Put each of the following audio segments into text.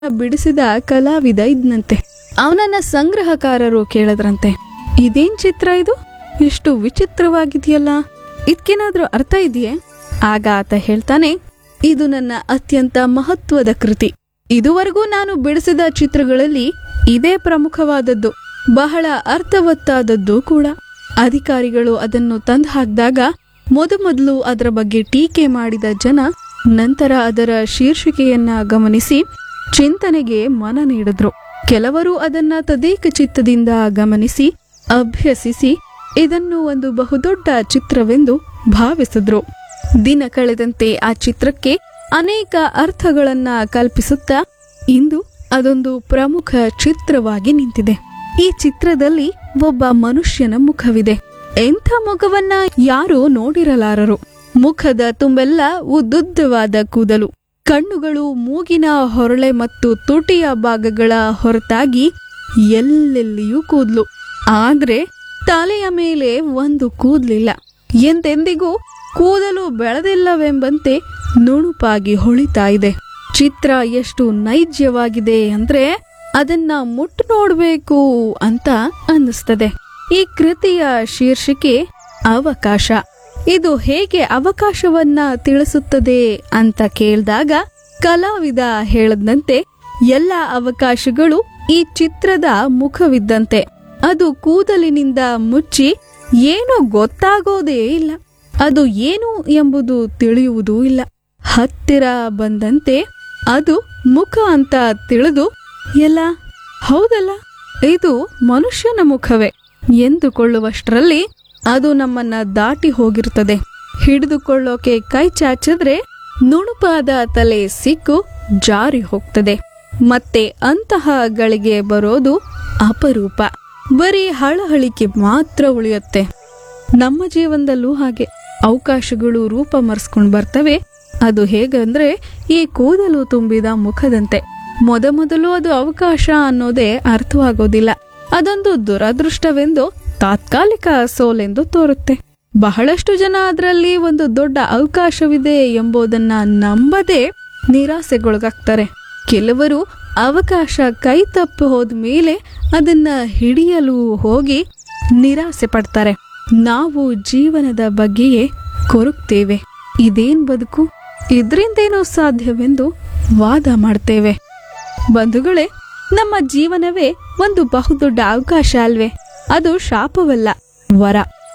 ಬಿಡಿಸಿದ ಕಲಾವಿದ ಇದ್ನಂತೆ ಅವನನ್ನ ಸಂಗ್ರಹಕಾರರು ಕೇಳಿದ್ರಂತೆ ಇದೇನ್ ಚಿತ್ರ ಇದು ಎಷ್ಟು ವಿಚಿತ್ರವಾಗಿದೆಯಲ್ಲ ಇದಕ್ಕೇನಾದ್ರೂ ಅರ್ಥ ಇದೆಯೇ ಆಗ ಆತ ಹೇಳ್ತಾನೆ ಇದು ನನ್ನ ಅತ್ಯಂತ ಮಹತ್ವದ ಕೃತಿ ಇದುವರೆಗೂ ನಾನು ಬಿಡಿಸಿದ ಚಿತ್ರಗಳಲ್ಲಿ ಇದೇ ಪ್ರಮುಖವಾದದ್ದು ಬಹಳ ಅರ್ಥವತ್ತಾದದ್ದು ಕೂಡ ಅಧಿಕಾರಿಗಳು ಅದನ್ನು ತಂದು ಹಾಕಿದಾಗ ಮೊದಮೊದಲು ಅದರ ಬಗ್ಗೆ ಟೀಕೆ ಮಾಡಿದ ಜನ ನಂತರ ಅದರ ಶೀರ್ಷಿಕೆಯನ್ನ ಗಮನಿಸಿ ಚಿಂತನೆಗೆ ಮನ ನೀಡಿದ್ರು ಕೆಲವರು ಅದನ್ನ ತದೇಕ ಚಿತ್ತದಿಂದ ಗಮನಿಸಿ ಅಭ್ಯಸಿಸಿ ಇದನ್ನು ಒಂದು ಬಹುದೊಡ್ಡ ಚಿತ್ರವೆಂದು ಭಾವಿಸಿದ್ರು ದಿನ ಕಳೆದಂತೆ ಆ ಚಿತ್ರಕ್ಕೆ ಅನೇಕ ಅರ್ಥಗಳನ್ನ ಕಲ್ಪಿಸುತ್ತಾ ಇಂದು ಅದೊಂದು ಪ್ರಮುಖ ಚಿತ್ರವಾಗಿ ನಿಂತಿದೆ ಈ ಚಿತ್ರದಲ್ಲಿ ಒಬ್ಬ ಮನುಷ್ಯನ ಮುಖವಿದೆ ಎಂಥ ಮುಖವನ್ನ ಯಾರೂ ನೋಡಿರಲಾರರು ಮುಖದ ತುಂಬೆಲ್ಲ ಉದ್ದುದ್ದವಾದ ಕೂದಲು ಕಣ್ಣುಗಳು ಮೂಗಿನ ಹೊರಳೆ ಮತ್ತು ತುಟಿಯ ಭಾಗಗಳ ಹೊರತಾಗಿ ಎಲ್ಲೆಲ್ಲಿಯೂ ಕೂದ್ಲು ಆದ್ರೆ ತಲೆಯ ಮೇಲೆ ಒಂದು ಕೂದ್ಲಿಲ್ಲ ಎಂದೆಂದಿಗೂ ಕೂದಲು ಬೆಳೆದಿಲ್ಲವೆಂಬಂತೆ ನುಣುಪಾಗಿ ಹೊಳಿತಾ ಇದೆ ಚಿತ್ರ ಎಷ್ಟು ನೈಜ್ಯವಾಗಿದೆ ಅಂದ್ರೆ ಅದನ್ನ ಮುಟ್ಟು ನೋಡ್ಬೇಕು ಅಂತ ಅನ್ನಿಸ್ತದೆ ಈ ಕೃತಿಯ ಶೀರ್ಷಿಕೆ ಅವಕಾಶ ಇದು ಹೇಗೆ ಅವಕಾಶವನ್ನ ತಿಳಿಸುತ್ತದೆ ಅಂತ ಕೇಳಿದಾಗ ಕಲಾವಿದ ಹೇಳದಂತೆ ಎಲ್ಲ ಅವಕಾಶಗಳು ಈ ಚಿತ್ರದ ಮುಖವಿದ್ದಂತೆ ಅದು ಕೂದಲಿನಿಂದ ಮುಚ್ಚಿ ಏನೂ ಗೊತ್ತಾಗೋದೇ ಇಲ್ಲ ಅದು ಏನು ಎಂಬುದು ತಿಳಿಯುವುದೂ ಇಲ್ಲ ಹತ್ತಿರ ಬಂದಂತೆ ಅದು ಮುಖ ಅಂತ ತಿಳಿದು ಎಲ್ಲ ಹೌದಲ್ಲ ಇದು ಮನುಷ್ಯನ ಮುಖವೇ ಎಂದುಕೊಳ್ಳುವಷ್ಟರಲ್ಲಿ ಅದು ನಮ್ಮನ್ನ ದಾಟಿ ಹೋಗಿರ್ತದೆ ಹಿಡಿದುಕೊಳ್ಳೋಕೆ ಕೈ ಚಾಚಿದ್ರೆ ನುಣುಪಾದ ತಲೆ ಸಿಕ್ಕು ಜಾರಿ ಹೋಗ್ತದೆ ಮತ್ತೆ ಅಂತಹ ಗಳಿಗೆ ಬರೋದು ಅಪರೂಪ ಬರೀ ಹಳಹಳಿಕೆ ಮಾತ್ರ ಉಳಿಯುತ್ತೆ ನಮ್ಮ ಜೀವನದಲ್ಲೂ ಹಾಗೆ ಅವಕಾಶಗಳು ರೂಪ ಮರೆಸ್ಕೊಂಡು ಬರ್ತವೆ ಅದು ಹೇಗಂದ್ರೆ ಈ ಕೂದಲು ತುಂಬಿದ ಮುಖದಂತೆ ಮೊದಮೊದಲು ಅದು ಅವಕಾಶ ಅನ್ನೋದೇ ಅರ್ಥವಾಗೋದಿಲ್ಲ ಅದೊಂದು ದುರದೃಷ್ಟವೆಂದು ತಾತ್ಕಾಲಿಕ ಸೋಲೆಂದು ತೋರುತ್ತೆ ಬಹಳಷ್ಟು ಜನ ಅದರಲ್ಲಿ ಒಂದು ದೊಡ್ಡ ಅವಕಾಶವಿದೆ ಎಂಬುದನ್ನ ನಂಬದೆ ನಿರಾಸೆಗೊಳಗಾಗ್ತಾರೆ ಕೆಲವರು ಅವಕಾಶ ಕೈ ತಪ್ಪಿ ಹೋದ್ಮೇಲೆ ಅದನ್ನ ಹಿಡಿಯಲು ಹೋಗಿ ನಿರಾಸೆ ಪಡ್ತಾರೆ ನಾವು ಜೀವನದ ಬಗ್ಗೆಯೇ ಕೊರಗ್ತೇವೆ ಇದೇನ್ ಬದುಕು ಇದ್ರಿಂದೇನೋ ಸಾಧ್ಯವೆಂದು ವಾದ ಮಾಡ್ತೇವೆ ಬಂಧುಗಳೇ ನಮ್ಮ ಜೀವನವೇ ಒಂದು ಬಹುದೊಡ್ಡ ಅವಕಾಶ ಅಲ್ವೇ ಅದು ಶಾಪವಲ್ಲ ವರ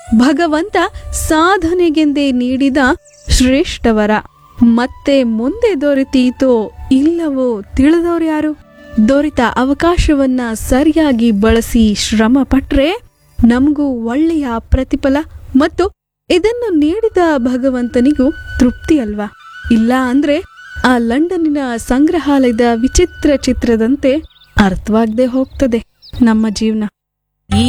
ಭಗವಂತ ಸಾಧನೆಗೆಂದೇ ನೀಡಿದ ಶ್ರೇಷ್ಠ ವರ ಮತ್ತೆ ಮುಂದೆ ದೊರೆತೀತೋ ಇಲ್ಲವೋ ತಿಳಿದವ್ರು ಯಾರು ದೊರೆತ ಅವಕಾಶವನ್ನ ಸರಿಯಾಗಿ ಬಳಸಿ ಶ್ರಮ ಪಟ್ರೆ ನಮಗೂ ಒಳ್ಳೆಯ ಪ್ರತಿಫಲ ಮತ್ತು ಇದನ್ನು ನೀಡಿದ ಭಗವಂತನಿಗೂ ತೃಪ್ತಿ ಅಲ್ವಾ ಇಲ್ಲ ಅಂದ್ರೆ ಆ ಲಂಡನ್ನಿನ ಸಂಗ್ರಹಾಲಯದ ವಿಚಿತ್ರ ಚಿತ್ರದಂತೆ ಅರ್ಥವಾಗದೆ ಹೋಗ್ತದೆ ನಮ್ಮ ಜೀವನ